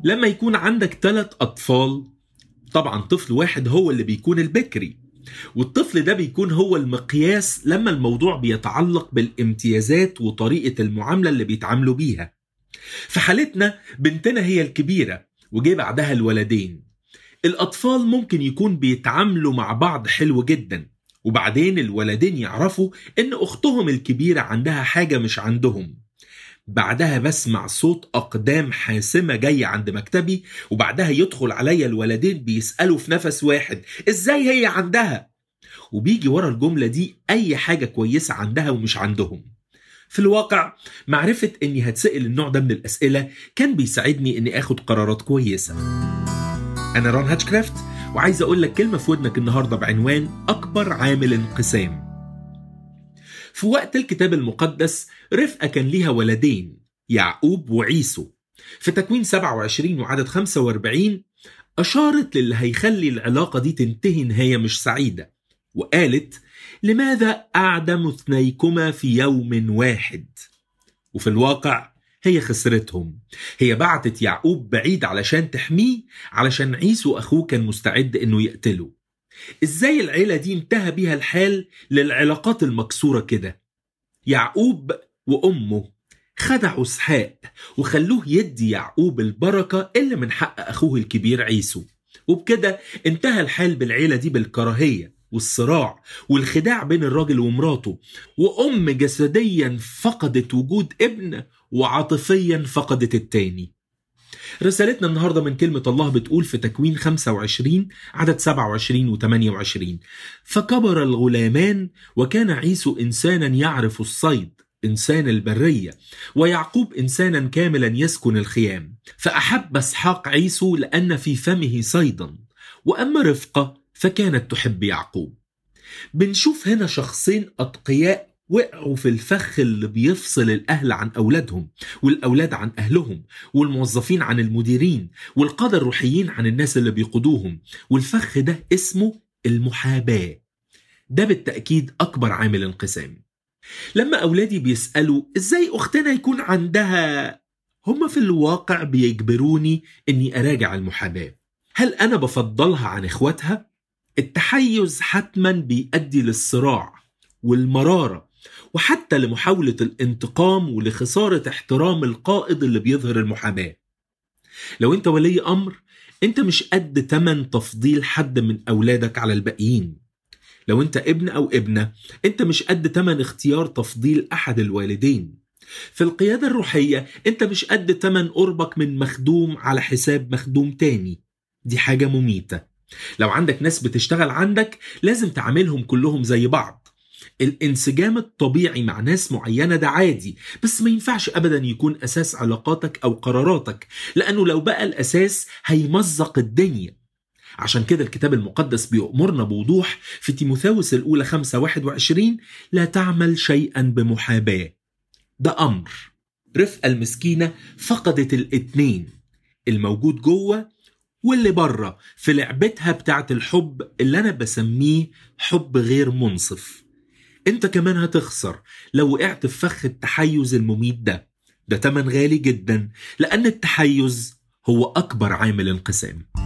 لما يكون عندك ثلاث أطفال طبعا طفل واحد هو اللي بيكون البكري والطفل ده بيكون هو المقياس لما الموضوع بيتعلق بالامتيازات وطريقة المعاملة اللي بيتعاملوا بيها في حالتنا بنتنا هي الكبيرة وجي بعدها الولدين الأطفال ممكن يكون بيتعاملوا مع بعض حلو جدا وبعدين الولدين يعرفوا إن أختهم الكبيرة عندها حاجة مش عندهم بعدها بسمع صوت أقدام حاسمة جاية عند مكتبي وبعدها يدخل عليا الولدين بيسألوا في نفس واحد إزاي هي عندها وبيجي ورا الجملة دي أي حاجة كويسة عندها ومش عندهم في الواقع معرفة إني هتسأل النوع ده من الأسئلة كان بيساعدني إني آخد قرارات كويسة أنا ران هاتشكرافت وعايز أقول لك كلمة في ودنك النهاردة بعنوان أكبر عامل انقسام في وقت الكتاب المقدس رفقة كان ليها ولدين يعقوب وعيسو في تكوين 27 وعدد 45 أشارت للي هيخلي العلاقة دي تنتهي نهاية مش سعيدة وقالت لماذا أعدم اثنيكما في يوم واحد وفي الواقع هي خسرتهم هي بعتت يعقوب بعيد علشان تحميه علشان عيسو أخوه كان مستعد إنه يقتله إزاي العيلة دي انتهى بيها الحال للعلاقات المكسورة كده يعقوب وأمه خدعوا اسحاق وخلوه يدي يعقوب البركة اللي من حق أخوه الكبير عيسو وبكده انتهى الحال بالعيلة دي بالكراهية والصراع والخداع بين الراجل ومراته وأم جسديا فقدت وجود ابن وعاطفيا فقدت التاني رسالتنا النهاردة من كلمة الله بتقول في تكوين 25 عدد 27 و 28 فكبر الغلامان وكان عيسو إنسانا يعرف الصيد إنسان البرية ويعقوب إنسانا كاملا يسكن الخيام فأحب اسحاق عيسو لأن في فمه صيدا وأما رفقة فكانت تحب يعقوب بنشوف هنا شخصين أتقياء وقعوا في الفخ اللي بيفصل الأهل عن أولادهم والأولاد عن أهلهم والموظفين عن المديرين والقادة الروحيين عن الناس اللي بيقودوهم والفخ ده اسمه المحاباة ده بالتأكيد أكبر عامل انقسام لما أولادي بيسألوا إزاي أختنا يكون عندها هما في الواقع بيجبروني إني أراجع المحاباة هل أنا بفضلها عن إخواتها؟ التحيز حتما بيؤدي للصراع والمرارة وحتى لمحاولة الانتقام ولخسارة احترام القائد اللي بيظهر المحاماة لو انت ولي أمر انت مش قد تمن تفضيل حد من أولادك على الباقيين لو انت ابن أو ابنة انت مش قد تمن اختيار تفضيل أحد الوالدين في القيادة الروحية انت مش قد تمن قربك من مخدوم على حساب مخدوم تاني دي حاجة مميتة لو عندك ناس بتشتغل عندك لازم تعاملهم كلهم زي بعض الانسجام الطبيعي مع ناس معينة ده عادي بس ما ينفعش أبدا يكون أساس علاقاتك أو قراراتك لأنه لو بقى الأساس هيمزق الدنيا عشان كده الكتاب المقدس بيأمرنا بوضوح في تيموثاوس الأولى 5 21 لا تعمل شيئا بمحاباة ده أمر رفقة المسكينة فقدت الاتنين الموجود جوه واللي بره في لعبتها بتاعت الحب اللي أنا بسميه حب غير منصف انت كمان هتخسر لو وقعت في فخ التحيز المميت ده ده تمن غالي جدا لأن التحيز هو أكبر عامل انقسام